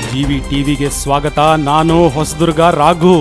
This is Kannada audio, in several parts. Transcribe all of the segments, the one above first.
ಜಿವಿ ಟಿವಿಗೆ ಸ್ವಾಗತ ನಾನು ಹೊಸದುರ್ಗ ರಾಘು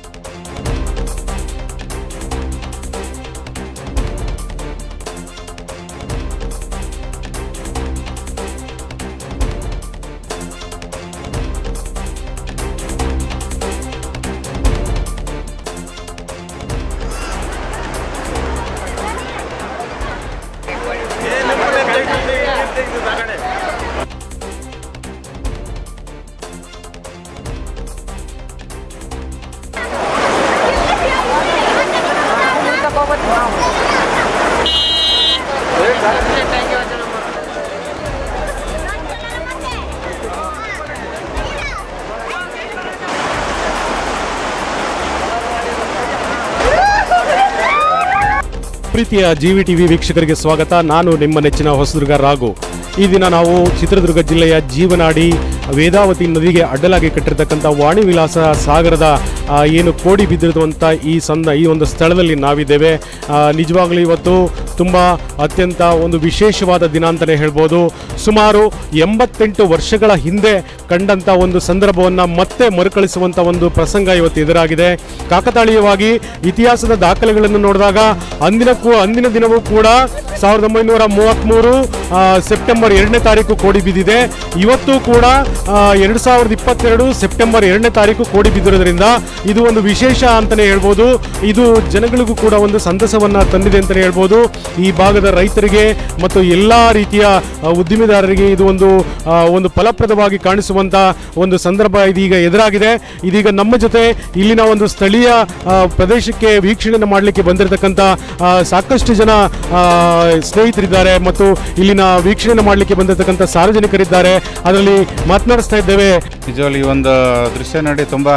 ಪ್ರೀತಿಯ ಜಿವಿ ಟಿವಿ ವೀಕ್ಷಕರಿಗೆ ಸ್ವಾಗತ ನಾನು ನಿಮ್ಮ ನೆಚ್ಚಿನ ಹೊಸದುರ್ಗ ರಾಘು ಈ ದಿನ ನಾವು ಚಿತ್ರದುರ್ಗ ಜಿಲ್ಲೆಯ ಜೀವನಾಡಿ ವೇದಾವತಿ ನದಿಗೆ ಅಡ್ಡಲಾಗಿ ಕಟ್ಟಿರ್ತಕ್ಕಂಥ ವಾಣಿ ವಿಲಾಸ ಸಾಗರದ ಆ, ಏನು ಕೋಡಿ ಬಿದ್ದಿರುವಂಥ ಈ ಸಂದ ಈ ಒಂದು ಸ್ಥಳದಲ್ಲಿ ನಾವಿದ್ದೇವೆ ಆ, ನಿಜವಾಗ್ಲೂ ಇವತ್ತು ತುಂಬ ಅತ್ಯಂತ ಒಂದು ವಿಶೇಷವಾದ ದಿನ ಅಂತಲೇ ಹೇಳ್ಬೋದು ಸುಮಾರು ಎಂಬತ್ತೆಂಟು ವರ್ಷಗಳ ಹಿಂದೆ ಕಂಡಂಥ ಒಂದು ಸಂದರ್ಭವನ್ನು ಮತ್ತೆ ಮರುಕಳಿಸುವಂಥ ಒಂದು ಪ್ರಸಂಗ ಇವತ್ತು ಎದುರಾಗಿದೆ ಕಾಕತಾಳೀಯವಾಗಿ ಇತಿಹಾಸದ ದಾಖಲೆಗಳನ್ನು ನೋಡಿದಾಗ ಅಂದಿನ ಕೂ ಅಂದಿನ ದಿನವೂ ಕೂಡ ಸಾವಿರದ ಒಂಬೈನೂರ ಮೂವತ್ತ್ಮೂರು ಆ, ಸೆಪ್ಟೆಂಬರ್ ಎರಡನೇ ತಾರೀಕು ಕೋಡಿ ಬಿದ್ದಿದೆ ಇವತ್ತು ಕೂಡ ಎರಡು ಸಾವಿರದ ಇಪ್ಪತ್ತೆರಡು ಸೆಪ್ಟೆಂಬರ್ ಎರಡನೇ ತಾರೀಕು ಕೋಡಿ ಬಿದ್ದಿರೋದ್ರಿಂದ ಇದು ಒಂದು ವಿಶೇಷ ಅಂತಲೇ ಹೇಳ್ಬೋದು ಇದು ಜನಗಳಿಗೂ ಕೂಡ ಒಂದು ಸಂತಸವನ್ನು ತಂದಿದೆ ಅಂತಲೇ ಹೇಳ್ಬೋದು ಈ ಭಾಗದ ರೈತರಿಗೆ ಮತ್ತು ಎಲ್ಲ ರೀತಿಯ ಆ, ಉದ್ದಿಮೆದಾರರಿಗೆ ಇದು ಒಂದು ಆ, ಒಂದು ಫಲಪ್ರದವಾಗಿ ಕಾಣಿಸುವಂಥ ಒಂದು ಸಂದರ್ಭ ಇದೀಗ ಎದುರಾಗಿದೆ ಇದೀಗ ನಮ್ಮ ಜೊತೆ ಇಲ್ಲಿನ ಒಂದು ಸ್ಥಳೀಯ ಆ, ಪ್ರದೇಶಕ್ಕೆ ವೀಕ್ಷಣೆಯನ್ನು ಮಾಡಲಿಕ್ಕೆ ಬಂದಿರತಕ್ಕಂಥ ಆ, ಸಾಕಷ್ಟು ಜನ ಆ, ಸ್ನೇಹಿತರಿದ್ದಾರೆ ಮತ್ತು ಇಲ್ಲಿನ ವೀಕ್ಷಣೆಯನ್ನು ಮಾಡಲಿಕ್ಕೆ ಬಂದಿರತಕ್ಕಂಥ ಸಾರ್ವಜನಿಕರಿದ್ದಾರೆ ಅದರಲ್ಲಿ ಮಾತನಾಡಿಸ್ತಾ ಇದ್ದೇವೆ ನಿಜವಾಗ್ಲೂ ಈ ಒಂದು ದೃಶ್ಯ ನೋಡಿ ತುಂಬ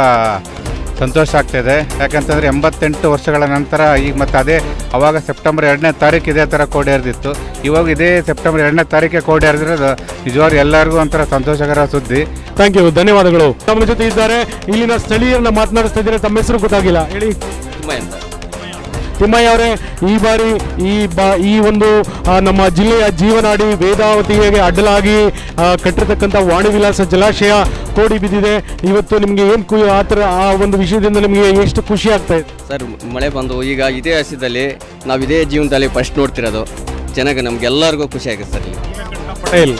ಸಂತೋಷ ಆಗ್ತಾಯಿದೆ ಯಾಕಂತಂದರೆ ಎಂಬತ್ತೆಂಟು ವರ್ಷಗಳ ನಂತರ ಈಗ ಮತ್ತೆ ಅದೇ ಅವಾಗ ಸೆಪ್ಟೆಂಬರ್ ಎರಡನೇ ತಾರೀಕು ಇದೇ ಥರ ಕೋಡಿ ಹರಿದಿತ್ತು ಇವಾಗ ಇದೇ ಸೆಪ್ಟೆಂಬರ್ ಎರಡನೇ ತಾರೀಕೆ ಕೋಡಿ ಹರಿದಿರೋದು ನಿಜವಾಗ್ಲೂ ಎಲ್ಲರಿಗೂ ಒಂಥರ ಸಂತೋಷಕರ ಸುದ್ದಿ ಥ್ಯಾಂಕ್ ಯು ಧನ್ಯವಾದಗಳು ನಮ್ಮ ಜೊತೆ ಇದ್ದಾರೆ ಇಲ್ಲಿನ ಸ್ಥಳೀಯರನ್ನ ಮಾತನಾಡಿಸ್ತಾ ಇದ್ದಾರೆ ತಮ್ಮ ಹೆಸರು ಗೊತ್ತಾಗಿಲ್ಲ ಹೇಳಿ ತಿಮ್ಮಯ್ಯ ಅವರೇ ಈ ಬಾರಿ ಈ ಬಾ ಈ ಒಂದು ಆ, ನಮ್ಮ ಜಿಲ್ಲೆಯ ಜೀವನಾಡಿ ವೇದಾವತಿಗೆ ಅಡ್ಡಲಾಗಿ ಆ, ಕಟ್ಟಿರ್ತಕ್ಕಂಥ ವಾಣಿ ವಿಲಾಸ ಜಲಾಶಯ ಕೋಡಿ ಬಿದ್ದಿದೆ ಇವತ್ತು ನಿಮಗೆ ಏನು ಕು ಆ ಥರ ಆ ಒಂದು ವಿಷಯದಿಂದ ನಿಮಗೆ ಎಷ್ಟು ಖುಷಿ ಆಗ್ತಾ ಇದೆ ಸರ್ ಮಳೆ ಬಂದು ಈಗ ಇತಿಹಾಸದಲ್ಲಿ ನಾವು ಇದೇ ಜೀವನದಲ್ಲಿ ಫಸ್ಟ್ ನೋಡ್ತಿರೋದು ಚೆನ್ನಾಗಿ ನಮ್ಗೆಲ್ಲರಿಗೂ ಖುಷಿ ಆಗುತ್ತೆ ಸರ್ ಇಲ್ಲಿ ಪಟೇಲ್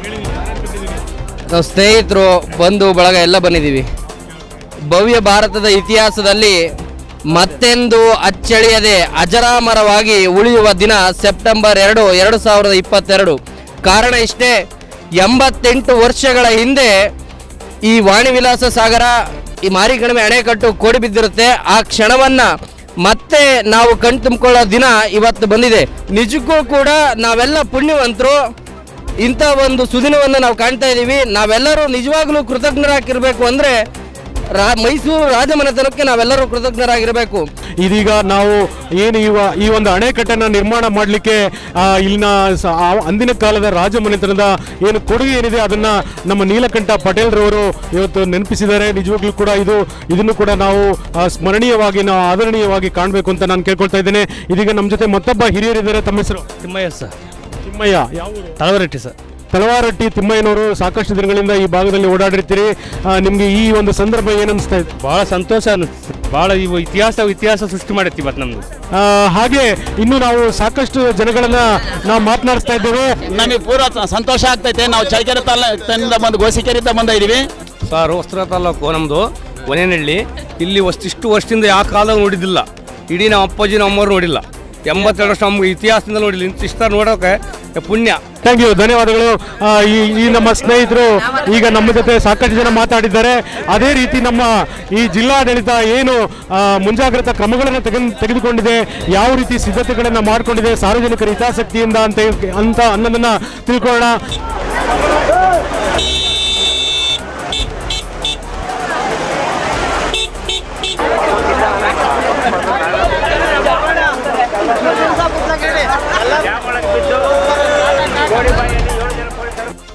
ನಾವು ಸ್ನೇಹಿತರು ಬಂಧು ಬಳಗ ಎಲ್ಲ ಬಂದಿದ್ದೀವಿ ಭವ್ಯ ಭಾರತದ ಇತಿಹಾಸದಲ್ಲಿ ಮತ್ತೆಂದು ಅಚ್ಚಳಿಯದೆ ಅಜರಾಮರವಾಗಿ ಉಳಿಯುವ ದಿನ ಸೆಪ್ಟೆಂಬರ್ ಎರಡು ಎರಡು ಸಾವಿರದ ಇಪ್ಪತ್ತೆರಡು ಕಾರಣ ಇಷ್ಟೇ ಎಂಬತ್ತೆಂಟು ವರ್ಷಗಳ ಹಿಂದೆ ಈ ವಾಣಿ ವಿಲಾಸ ಸಾಗರ ಈ ಮಾರಿಕಣಿಮೆ ಅಣೆಕಟ್ಟು ಕೋಡಿ ಬಿದ್ದಿರುತ್ತೆ ಆ ಕ್ಷಣವನ್ನ ಮತ್ತೆ ನಾವು ಕಣ್ ತುಂಬಿಕೊಳ್ಳೋ ದಿನ ಇವತ್ತು ಬಂದಿದೆ ನಿಜಕ್ಕೂ ಕೂಡ ನಾವೆಲ್ಲ ಪುಣ್ಯವಂತರು ಇಂಥ ಒಂದು ಸುದಿನವನ್ನು ನಾವು ಕಾಣ್ತಾ ಇದ್ದೀವಿ ನಾವೆಲ್ಲರೂ ನಿಜವಾಗ್ಲೂ ಕೃತಜ್ಞರಾಗಿರ್ಬೇಕು ಅಂದರೆ ರಾ ಮೈಸೂರು ರಾಜಮನೆತನಕ್ಕೆ ನಾವೆಲ್ಲರೂ ಕೃತಜ್ಞರಾಗಿರಬೇಕು ಇದೀಗ ನಾವು ಏನು ಇವ ಈ ಒಂದು ಅಣೆಕಟ್ಟನ್ನು ನಿರ್ಮಾಣ ಮಾಡಲಿಕ್ಕೆ ಇಲ್ಲಿನ ಸ- ಆ ಅಂದಿನ ಕಾಲದ ರಾಜಮನೆತನದ ಏನು ಕೊಡುಗೆ ಏನಿದೆ ಅದನ್ನ ನಮ್ಮ ನೀಲಕಂಠ ಪಟೇಲ್ರವರು ಇವತ್ತು ನೆನಪಿಸಿದ್ದಾರೆ ನಿಜವಾಗ್ಲೂ ಕೂಡ ಇದು ಇದನ್ನು ಕೂಡ ನಾವು ಆ, ಸ್ಮರಣೀಯವಾಗಿ ನಾವು ಆದರಣೀಯವಾಗಿ ಕಾಣಬೇಕು ಅಂತ ನಾನು ಕೇಳ್ಕೊಳ್ತಾ ಇದ್ದೇನೆ ಇದೀಗ ನಮ್ಮ ಜೊತೆ ಮತ್ತೊಬ್ಬ ಹಿರಿಯರಿದ್ದಾರೆ ತಮ್ಮ ಹೆಸರು ತಿಮ್ಮಯ್ಯ ಸರ್ ತಿಮ್ಮಯ್ಯ ಯಾವ ಊರು? ತಳವರಟ್ಟಿ ಸರ್ ತಲವಾರಟ್ಟಿ ತಿಮ್ಮಯ್ಯನವರು ಸಾಕಷ್ಟು ದಿನಗಳಿಂದ ಈ ಭಾಗದಲ್ಲಿ ಓಡಾಡಿರ್ತೀರಿ ಆ, ನಿಮ್ಗೆ ಈ ಒಂದು ಸಂದರ್ಭ ಏನನ್ನಿಸ್ತಾ ಇದೆ ಭಾಳ ಸಂತೋಷ ಅನಿಸ್ತು ಭಾಳ ಇವು ಇತಿಹಾಸ ಇತಿಹಾಸ ಸೃಷ್ಟಿ ಮಾಡೈತಿ ಇವತ್ತು ನಮ್ದು ಆ, ಹಾಗೆ ಇನ್ನು ನಾವು ಸಾಕಷ್ಟು ಜನಗಳನ್ನ ನಾವು ಮಾತನಾಡಿಸ್ತಾ ಇದ್ದೇವೆ ನಮಗೆ ಪೂರ ಸ- ಸಂತೋಷ ಆಗ್ತೈತೆ ನಾವು ಚೈಕೆರೆ ತಾಲೂಕಿನಿಂದ ಬಂದು ಗೋಸಿಕೆರೆಯಿಂದ ಬಂದ ಇದೀವಿ ಸರ್ ವಸ್ತ್ರ ತಾಲೂಕು ನಮ್ಮದು ಕೊನೆನಹಳ್ಳಿ ಇಲ್ಲಿ ಅಷ್ಟಿಷ್ಟು ವರ್ಷದಿಂದ ಯಾವ ಕಾಲದಾಗ ನೋಡಿದ್ದಿಲ್ಲ ಇಡೀ ನಮ್ಮ ಅಪ್ಪಾಜಿ ನಮ್ಮ ಅಮ್ಮವ್ರು ನೋಡಿಲ್ಲ ಎಂಬತ್ತೆರಡು ವರ್ಷ ನಮ್ಗೆ ಇತಿಹಾಸದಿಂದ ನೋಡಿಲ್ಲ ಇಂತಿಷ್ಟ ನೋಡೋಕೆ ಪುಣ್ಯ ಥ್ಯಾಂಕ್ ಯು ಧನ್ಯವಾದಗಳು ಆ, ಈ ಈ ನಮ್ಮ ಸ್ನೇಹಿತರು ಈಗ ನಮ್ಮ ಜೊತೆ ಸಾಕಷ್ಟು ಜನ ಮಾತಾಡಿದ್ದಾರೆ ಅದೇ ರೀತಿ ನಮ್ಮ ಈ ಜಿಲ್ಲಾಡಳಿತ ಏನು ಆ, ಮುಂಜಾಗ್ರತಾ ಕ್ರಮಗಳನ್ನು ತೆಗೆದು ತೆಗೆದುಕೊಂಡಿದೆ ಯಾವ ರೀತಿ ಸಿದ್ಧತೆಗಳನ್ನು ಮಾಡಿಕೊಂಡಿದೆ ಸಾರ್ವಜನಿಕರ ಹಿತಾಸಕ್ತಿಯಿಂದ ಅಂತ ಹೇಳ್- ಅಂತ ಅನ್ನೋದನ್ನ ತಿಳ್ಕೊಳ್ಳೋಣ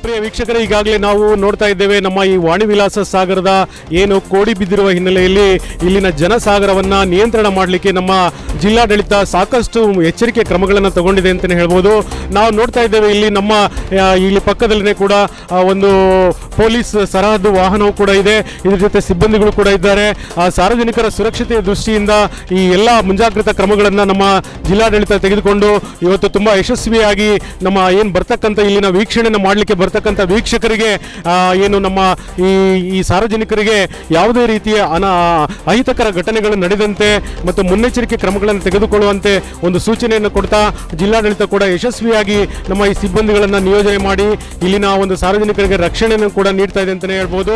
ಪ್ರಿಯ ವೀಕ್ಷಕರೇ ಈಗಾಗಲೇ ನಾವು ನೋಡ್ತಾ ಇದ್ದೇವೆ ನಮ್ಮ ಈ ವಾಣಿ ವಿಲಾಸ ಸಾಗರದ ಏನು ಕೋಡಿ ಬಿದ್ದಿರುವ ಹಿನ್ನೆಲೆಯಲ್ಲಿ ಇಲ್ಲಿನ ಜನಸಾಗರವನ್ನ ನಿಯಂತ್ರಣ ಮಾಡಲಿಕ್ಕೆ ನಮ್ಮ ಜಿಲ್ಲಾಡಳಿತ ಸಾಕಷ್ಟು ಎಚ್ಚರಿಕೆ ಕ್ರಮಗಳನ್ನು ತಗೊಂಡಿದೆ ಅಂತಲೇ ಹೇಳ್ಬೋದು ನಾವು ನೋಡ್ತಾ ಇದ್ದೇವೆ ಇಲ್ಲಿ ನಮ್ಮ ಆ, ಇಲ್ಲಿ ಪಕ್ಕದಲ್ಲೇ ಕೂಡ ಆ, ಒಂದು ಪೊಲೀಸ್ ಸರಹದ್ದು ವಾಹನವು ಕೂಡ ಇದೆ ಇದ್ರ ಜೊತೆ ಸಿಬ್ಬಂದಿಗಳು ಕೂಡ ಇದ್ದಾರೆ ಆ ಸಾರ್ವಜನಿಕರ ಸುರಕ್ಷತೆಯ ದೃಷ್ಟಿಯಿಂದ ಈ ಎಲ್ಲ ಮುಂಜಾಗ್ರತಾ ಕ್ರಮಗಳನ್ನು ನಮ್ಮ ಜಿಲ್ಲಾಡಳಿತ ತೆಗೆದುಕೊಂಡು ಇವತ್ತು ತುಂಬಾ ಯಶಸ್ವಿಯಾಗಿ ನಮ್ಮ ಏನು ಬರ್ತಕ್ಕಂಥ ಇಲ್ಲಿನ ವೀಕ್ಷಣೆಯನ್ನು ಮಾಡಲಿಕ್ಕೆ ಬರ್ತಕ್ಕಂಥ ವೀಕ್ಷಕರಿಗೆ ಆ, ಏನು ನಮ್ಮ ಈ ಈ ಸಾರ್ವಜನಿಕರಿಗೆ ಯಾವುದೇ ರೀತಿಯ ಅನ ಅಹಿತಕರ ಘಟನೆಗಳು ನಡೆದಂತೆ ಮತ್ತು ಮುನ್ನೆಚ್ಚರಿಕೆ ಕ್ರಮಗಳನ್ನು ತೆಗೆದುಕೊಳ್ಳುವಂತೆ ಒಂದು ಸೂಚನೆಯನ್ನು ಕೊಡ್ತಾ ಜಿಲ್ಲಾಡಳಿತ ಕೂಡ ಯಶಸ್ವಿಯಾಗಿ ನಮ್ಮ ಈ ಸಿಬ್ಬಂದಿಗಳನ್ನು ನಿಯೋಜನೆ ಮಾಡಿ ಇಲ್ಲಿನ ಒಂದು ಸಾರ್ವಜನಿಕರಿಗೆ ರಕ್ಷಣೆಯನ್ನು ಕೂಡ ನೀಡ್ತಾ ಇದೆ ಅಂತಲೇ ಹೇಳ್ಬೋದು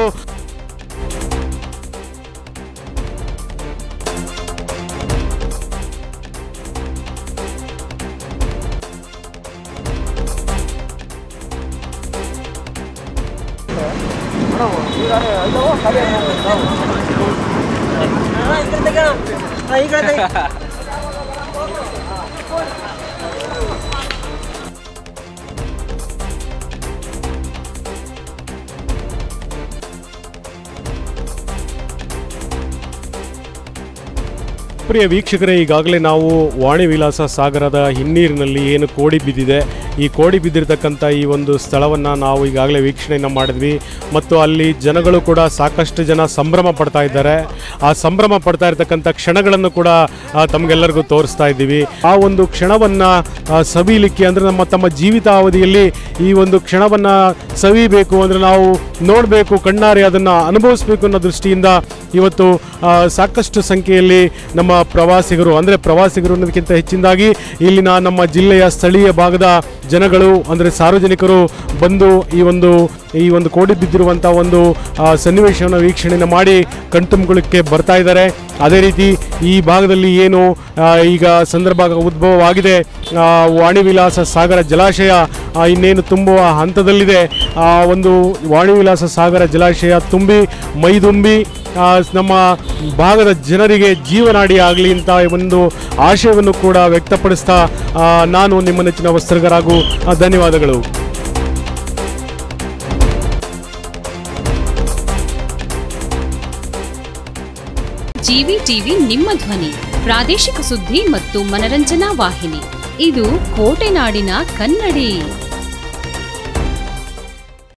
ಪ್ರಿಯ ವೀಕ್ಷಕರೇ ಈಗಾಗಲೇ ನಾವು ವಾಣಿ ವಿಲಾಸ ಸಾಗರದ ಹಿನ್ನೀರಿನಲ್ಲಿ ಏನು ಕೋಡಿ ಬಿದ್ದಿದೆ ಈ ಕೋಡಿ ಬಿದ್ದಿರತಕ್ಕಂಥ ಈ ಒಂದು ಸ್ಥಳವನ್ನು ನಾವು ಈಗಾಗಲೇ ವೀಕ್ಷಣೆಯನ್ನು ಮಾಡಿದ್ವಿ ಮತ್ತು ಅಲ್ಲಿ ಜನಗಳು ಕೂಡ ಸಾಕಷ್ಟು ಜನ ಸಂಭ್ರಮ ಪಡ್ತಾ ಇದ್ದಾರೆ ಆ ಸಂಭ್ರಮ ಪಡ್ತಾ ಇರತಕ್ಕಂಥ ಕ್ಷಣಗಳನ್ನು ಕೂಡ ಆ, ತಮಗೆಲ್ಲರಿಗೂ ತೋರಿಸ್ತಾ ಇದ್ದೀವಿ ಆ ಒಂದು ಕ್ಷಣವನ್ನು ಸವಿಲಿಕ್ಕೆ ಅಂದರೆ ನಮ್ಮ ತಮ್ಮ ಜೀವಿತಾವಧಿಯಲ್ಲಿ ಈ ಒಂದು ಕ್ಷಣವನ್ನು ಸವಿಬೇಕು ಅಂದರೆ ನಾವು ನೋಡಬೇಕು ಕಣ್ಣಾರೆ ಅದನ್ನು ಅನುಭವಿಸಬೇಕು ಅನ್ನೋ ದೃಷ್ಟಿಯಿಂದ ಇವತ್ತು ಆ, ಸಾಕಷ್ಟು ಸಂಖ್ಯೆಯಲ್ಲಿ ನಮ್ಮ ಪ್ರವಾಸಿಗರು ಅಂದರೆ ಪ್ರವಾಸಿಗರು ಅನ್ನೋದಕ್ಕಿಂತ ಹೆಚ್ಚಿನದಾಗಿ ಇಲ್ಲಿನ ನಮ್ಮ ಜಿಲ್ಲೆಯ ಸ್ಥಳೀಯ ಭಾಗದ ಜನಗಳು ಅಂದರೆ ಸಾರ್ವಜನಿಕರು ಬಂದು ಈ ಒಂದು ಈ ಒಂದು ಕೋಡಿ ಬಿದ್ದಿರುವಂಥ ಒಂದು ಆ, ಸನ್ನಿವೇಶವನ್ನು ವೀಕ್ಷಣೆಯನ್ನು ಮಾಡಿ ಕಣ್ತುಂಬಿಕೊಳ್ಳಿಕ್ಕೆ ಬರ್ತಾ ಇದ್ದಾರೆ ಅದೇ ರೀತಿ ಈ ಭಾಗದಲ್ಲಿ ಏನು ಆ, ಈಗ ಸಂದರ್ಭ ಉದ್ಭವವಾಗಿದೆ ಆ, ವಾಣಿ ವಿಲಾಸ ಸಾಗರ ಜಲಾಶಯ ಆ, ಇನ್ನೇನು ತುಂಬುವ ಹಂತದಲ್ಲಿದೆ ಆ ಒಂದು ವಾಣಿ ವಿಲಾಸ ಸಾಗರ ಜಲಾಶಯ ತುಂಬಿ ಮೈದುಂಬಿ ಆ, ನಮ್ಮ ಭಾಗದ ಜನರಿಗೆ ಜೀವನಾಡಿ ಆಗಲಿ ಅಂತ ಒಂದು ಆಶಯವನ್ನು ಕೂಡ ವ್ಯಕ್ತಪಡಿಸ್ತಾ ಆ, ನಾನು ನಿಮ್ಮ ನೆಚ್ಚಿನ ವಸ್ತ್ರಗರಾಗು ಆ, ಧನ್ಯವಾದಗಳು ಜಿವಿ ಟಿವಿ ನಿಮ್ಮ ಧ್ವನಿ ಪ್ರಾದೇಶಿಕ ಸುದ್ದಿ ಮತ್ತು ಮನರಂಜನಾ ವಾಹಿನಿ ಇದು ಕೋಟೆನಾಡಿನ ಕನ್ನಡಿ